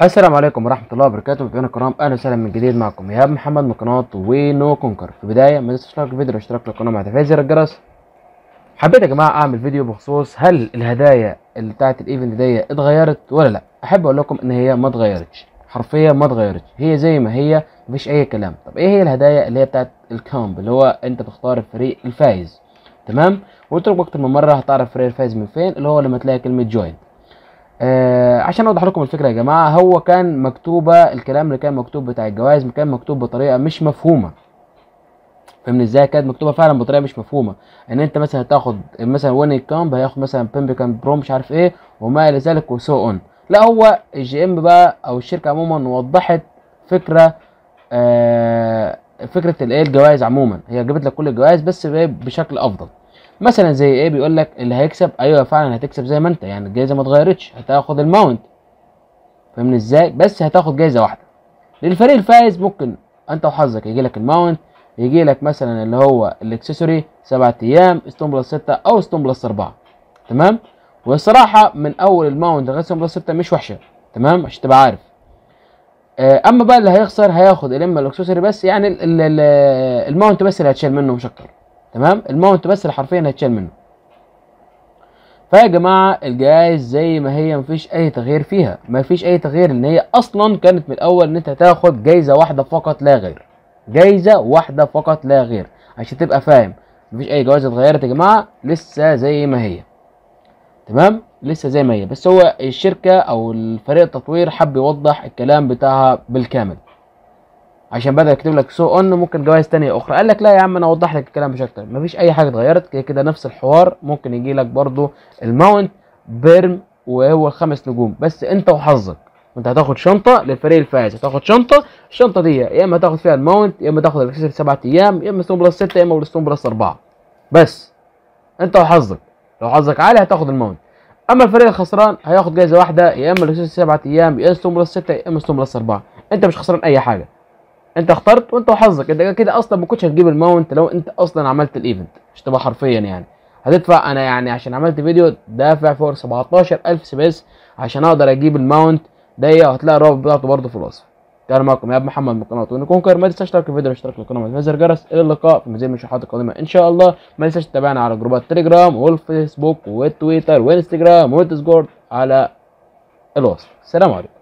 السلام عليكم ورحمة الله وبركاته متابعينا الكرام أهلا وسهلا من جديد معكم إيهاب محمد من قناة ونو كونكر في البداية ما تنسوش تشتركوا في الفيديو والاشتراك في القناة مع تفعيل زر الجرس حبيت يا جماعة أعمل فيديو بخصوص هل الهدايا اللي بتاعت الإيفنت دي اتغيرت ولا لأ أحب أقول لكم إن هي ما اتغيرتش حرفيا ما اتغيرتش هي زي ما هي مفيش أي كلام طب إيه هي الهدايا اللي هي بتاعت الكامب اللي هو أنت تختار الفريق الفايز تمام وقلت لكم أكتر من مرة هتعرف الفريق الفايز من فين اللي هو لما تلاقي كلمة جوين آه عشان اوضح لكم الفكره يا جماعه هو كان مكتوبه الكلام اللي كان مكتوب بتاع الجوائز كان مكتوب بطريقه مش مفهومه فاهمني ازاي كانت مكتوبه فعلا بطريقه مش مفهومه ان انت مثلا هتاخد مثلا وين كامب هياخد مثلا بيمبيكان برو مش عارف ايه وما الى ذلك وسو اون لا هو الجي ام بقى او الشركه عموما وضحت فكره آه فكره الايه الجوائز عموما هي جابت لك كل الجوائز بس بشكل افضل مثلا زي ايه بيقول لك اللي هيكسب ايوه فعلا هتكسب زي ما انت يعني الجائزه ما اتغيرتش هتاخد الماونت فاهمني ازاي بس هتاخد جائزه واحده للفريق الفائز ممكن انت وحظك يجي لك الماونت يجي لك مثلا اللي هو الاكسسوري سبعة ايام ستون بلس ستة او ستون بلس اربعة تمام والصراحة من اول الماونت لغاية ستون بلس ستة مش وحشة تمام عشان تبقى عارف اما بقى اللي هيخسر هياخد اما الاكسسوري بس يعني ال ال الماونت بس اللي هتشيل منه مش اكتر تمام الماونت بس اللي حرفيا هيتشال منه فيا جماعه الجوائز زي ما هي مفيش اي تغيير فيها مفيش اي تغيير ان هي اصلا كانت من الاول ان انت هتاخد جايزه واحده فقط لا غير جايزه واحده فقط لا غير عشان تبقى فاهم مفيش اي جوائز اتغيرت يا جماعه لسه زي ما هي تمام لسه زي ما هي بس هو الشركه او الفريق التطوير حب يوضح الكلام بتاعها بالكامل عشان بدل يكتب لك سو اون ممكن جوائز تانية اخرى قال لك لا يا عم انا اوضح لك الكلام مش اكتر مفيش اي حاجه اتغيرت كده كده نفس الحوار ممكن يجي لك برضو الماونت بيرم وهو الخمس نجوم بس انت وحظك انت هتاخد شنطه للفريق الفائز هتاخد شنطه الشنطه دي يا اما تاخد فيها الماونت يا اما تاخد الاكسسوار سبعة ايام يا اما ستون بلس 6 يا اما ستون بلس 4 بس انت وحظك لو حظك عالي هتاخد الماونت اما الفريق الخسران هياخد جايزه واحده يا اما الاكسسوار سبعة ايام يا ستون بلس 6 يا اما ستون بلس 4 انت مش خسران اي حاجه انت اخترت وانت وحظك انت كده اصلا ما كنتش هتجيب الماونت لو انت اصلا عملت الايفنت مش تبقى حرفيا يعني هتدفع انا يعني عشان عملت فيديو دافع فوق 17000 سبيس عشان اقدر اجيب الماونت دي وهتلاقي الرابط بتاعته برضه في الوصف كان معكم يا ابو محمد من قناه ونكونكر ما تنساش تشترك في الفيديو واشترك في القناه وتفعل زر الجرس الى اللقاء في مزيد من الشروحات القادمه ان شاء الله ما تنساش تتابعنا على جروبات التليجرام والفيسبوك والتويتر والانستجرام والديسكورد على الوصف السلام عليكم